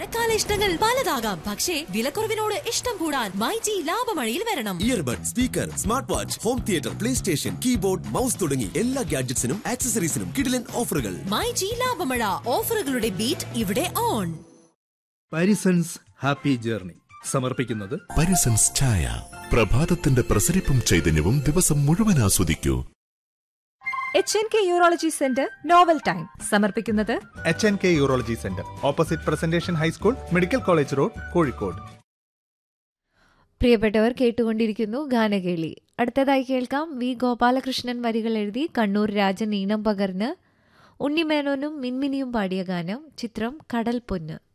മഴക്കാല ഇഷ്ടങ്ങൾ പലതാകാം പക്ഷേ വിലക്കുറവിനോട് ഇഷ്ടം കൂടാൻ മൈജി ലാഭമഴയിൽ വരണം earbud speaker smart watch home theatre play station keyboard mouse തുടങ്ങി എല്ലാ ഗാഡ്ജറ്റ്സിനും ആക്സസറീസിനും കിടിലൻ ഓഫറുകൾ മൈജി ലാഭമഴ ഓഫറുകളുടെ ബീറ്റ് ഇവിടെ ഓൺ പാരിസൺസ് ഹാപ്പി ജേർണി സമർപ്പിക്കുന്നത് പരിസൻസ് ചായ പ്രഭാതത്തിന്റെ പ്രസരിപ്പും ചൈതന്യവും ദിവസം മുഴുവൻ ആസ്വദിക്കൂ H N K urology centre novel time സമർപ്പിക്കുന്നത് H N K urology centre opposite presentation high school medical college road Kozhikode പ്രിയപ്പെട്ടവർ കേട്ടുകൊണ്ടിരിക്കുന്നു ഗാനകേളി അടുത്തതായി കേൾക്കാം വി ഗോപാലകൃഷ്ണൻ വരികൾ എഴുതി കണ്ണൂർ രാജൻ ഈണം പകർന്ന് ഉണ്ണിമേനോനും മിൻമിനിയും പാടിയ ഗാനം ചിത്രം കടൽ പൊന്ന്